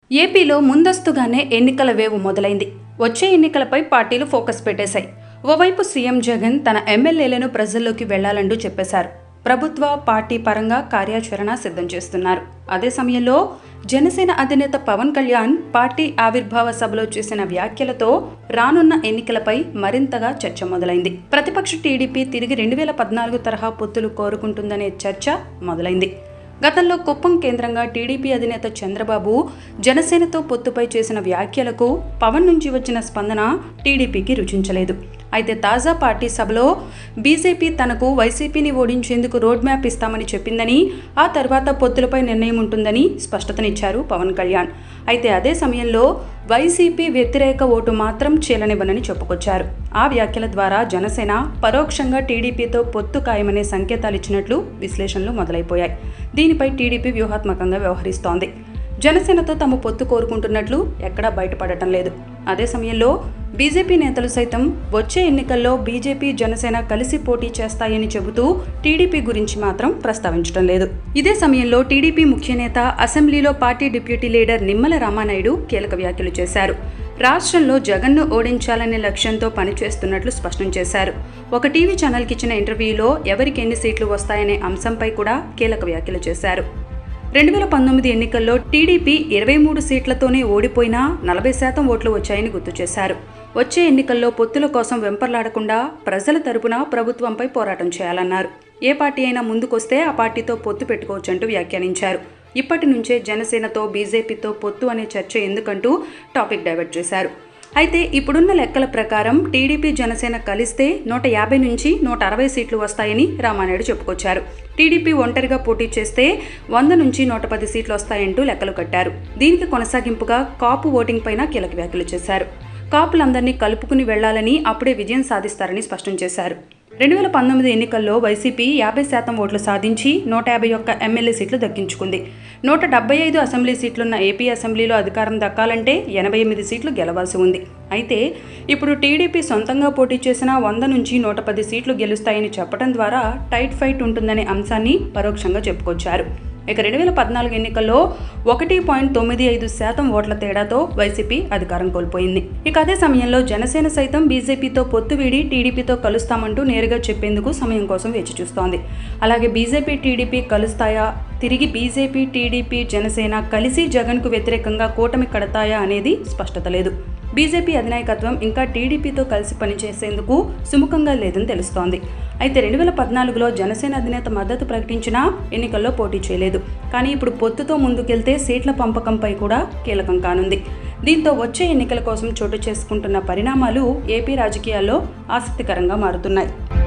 ఏపీలో ముందస్తుగానే ఎన్నికల వేవు మొదలైంది వచ్చే ఎన్నికలపై పార్టీలు ఫోకస్ పెట్టేశాయి ఓవైపు సీఎం జగన్ తన ఎమ్మెల్యేలను ప్రజల్లోకి వెళ్లాలంటూ చెప్పేశారు ప్రభుత్వ పార్టీ పరంగా కార్యాచరణ సిద్ధం చేస్తున్నారు అదే సమయంలో జనసేన అధినేత పవన్ కళ్యాణ్ పార్టీ ఆవిర్భావ సభలో చేసిన వ్యాఖ్యలతో రానున్న ఎన్నికలపై మరింతగా చర్చ మొదలైంది ప్రతిపక్ష టీడీపీ తిరిగి రెండు వేల పద్నాలుగు తరహా పొత్తులు కోరుకుంటుందనే చర్చ మొదలైంది గతంలో కుప్పం కేంద్రంగా టీడీపీ అధినేత చంద్రబాబు జనసేనతో పొత్తుపై చేసిన వ్యాఖ్యలకు పవన్ నుంచి వచ్చిన స్పందన టీడీపీకి రుచించలేదు అయితే తాజా పార్టీ సభలో బీజేపీ తనకు వైసీపీని ఓడించేందుకు రోడ్ మ్యాప్ ఇస్తామని చెప్పిందని ఆ తర్వాత పొత్తులపై నిర్ణయం ఉంటుందని స్పష్టతనిచ్చారు పవన్ కళ్యాణ్ అయితే అదే సమయంలో వైసీపీ వ్యతిరేక ఓటు మాత్రం చీలనివ్వనని చెప్పుకొచ్చారు ఆ వ్యాఖ్యల ద్వారా జనసేన పరోక్షంగా టీడీపీతో పొత్తు ఖాయమనే సంకేతాలు ఇచ్చినట్లు విశ్లేషణలు మొదలైపోయాయి దీనిపై టీడీపీ వ్యూహాత్మకంగా వ్యవహరిస్తోంది జనసేనతో తమ పొత్తు కోరుకుంటున్నట్లు ఎక్కడా బయటపడటం లేదు అదే సమయంలో బీజేపీ నేతలు సైతం వచ్చే ఎన్నికల్లో బీజేపీ జనసేన కలిసి పోటీ చేస్తాయని చెబుతూ టీడీపీ గురించి మాత్రం ప్రస్తావించడం లేదు ఇదే సమయంలో టీడీపీ ముఖ్య నేత అసెంబ్లీలో party deputy leader Nimmala Ramanaidu కీలక వ్యాఖ్యలు చేశారు రాష్ట్రంలో జగన్ను ఓడించాలనే లక్ష్యంతో పనిచేస్తున్నట్లు స్పష్టం చేశారు ఒక టీవీ ఛానల్కి ఇచ్చిన ఇంటర్వ్యూలో ఎవరికి ఎన్ని సీట్లు వస్తాయనే అంశంపై కూడా కీలక వ్యాఖ్యలు చేశారు రెండు వేల పంతొమ్మిది ఎన్నికల్లో టీడీపీ ఇరవై మూడు సీట్లతోనే ఓడిపోయినా నలభై శాతం ఓట్లు వచ్చాయని గుర్తు చేశారు వచ్చే ఎన్నికల్లో పొత్తుల కోసం వెంపర్లాడకుండా ప్రజల తరపున ప్రభుత్వంపై పోరాటం చేయాలన్నారు ఏ పార్టీ అయినా ముందుకొస్తే ఆ పార్టీతో పొత్తు పెట్టుకోవచ్చంటూ వ్యాఖ్యానించారు ఇప్పటి నుంచే జనసేనతో బీజేపీతో పొత్తు అనే చర్చ ఎందుకంటూ టాపిక్ డైవర్ట్ చేశారు అయితే ఇప్పుడున్న లెక్కల ప్రకారం టీడీపీ జనసేన కలిస్తే నూట యాభై నుంచి నూట అరవై సీట్లు వస్తాయని రామానాయుడు చెప్పుకొచ్చారు టీడీపీ ఒంటరిగా పోటీ చేస్తే వంద నుంచి నూట పది సీట్లు వస్తాయంటూ లెక్కలు కట్టారు దీనికి కొనసాగింపుగా కాపు ఓటింగ్ పైన కీలక వ్యాఖ్యలు చేశారు కాపులందరినీ కలుపుకుని వెళ్లాలని అప్పుడే విజయం సాధిస్తారని స్పష్టం చేశారు రెండు వేల పంతొమ్మిది ఎన్నికల్లో వైసీపీ యాభై శాతం ఓట్లు సాధించి నూట యాభై ఒక్క ఎమ్మెల్యే సీట్లు దక్కించుకుంది నూట డెబ్బై ఐదు అసెంబ్లీ సీట్లున్న ఏపీ అసెంబ్లీలో అధికారం దక్కాలంటే ఎనభై ఎనిమిది సీట్లు గెలవాల్సి ఉంది అయితే ఇప్పుడు టీడీపీ సొంతంగా పోటీ చేసిన వంద నుంచి నూట పది సీట్లు గెలుస్తాయని చెప్పడం ద్వారా టైట్ ఫైట్ ఉంటుందనే అంశాన్ని పరోక్షంగా చెప్పుకొచ్చారు ఇక రెండు వేల పద్నాలుగు ఎన్నికల్లో ఒకటి పాయింట్ తొమ్మిది ఐదు శాతం ఓట్ల తేడాతో వైసీపీ అధికారం కోల్పోయింది ఇక అదే సమయంలో జనసేన సైతం బీజేపీతో పొత్తు వీడి టీడీపీతో కలుస్తామంటూ నేరుగా చెప్పేందుకు సమయం కోసం వేచి చూస్తోంది అలాగే బీజేపీ టీడీపీ కలుస్తాయా తిరిగి బీజేపీ టీడీపీ జనసేన కలిసి జగన్కు వ్యతిరేకంగా కూటమి కడతాయా అనేది స్పష్టత లేదు బీజేపీ అధినాయకత్వం ఇంకా టీడీపీతో కలిసి పనిచేసేందుకు సుముఖంగా లేదని తెలుస్తోంది అయితే రెండు వేల పద్నాలుగులో జనసేన అధినేత మద్దతు ప్రకటించినా ఎన్నికల్లో పోటీ చేయలేదు కానీ ఇప్పుడు పొత్తుతో ముందుకెళ్తే సీట్ల పంపకంపై కూడా కీలకం కానుంది దీంతో వచ్చే ఎన్నికల కోసం చోటు చేసుకుంటున్న పరిణామాలు ఏపీ రాజకీయాల్లో ఆసక్తికరంగా మారుతున్నాయి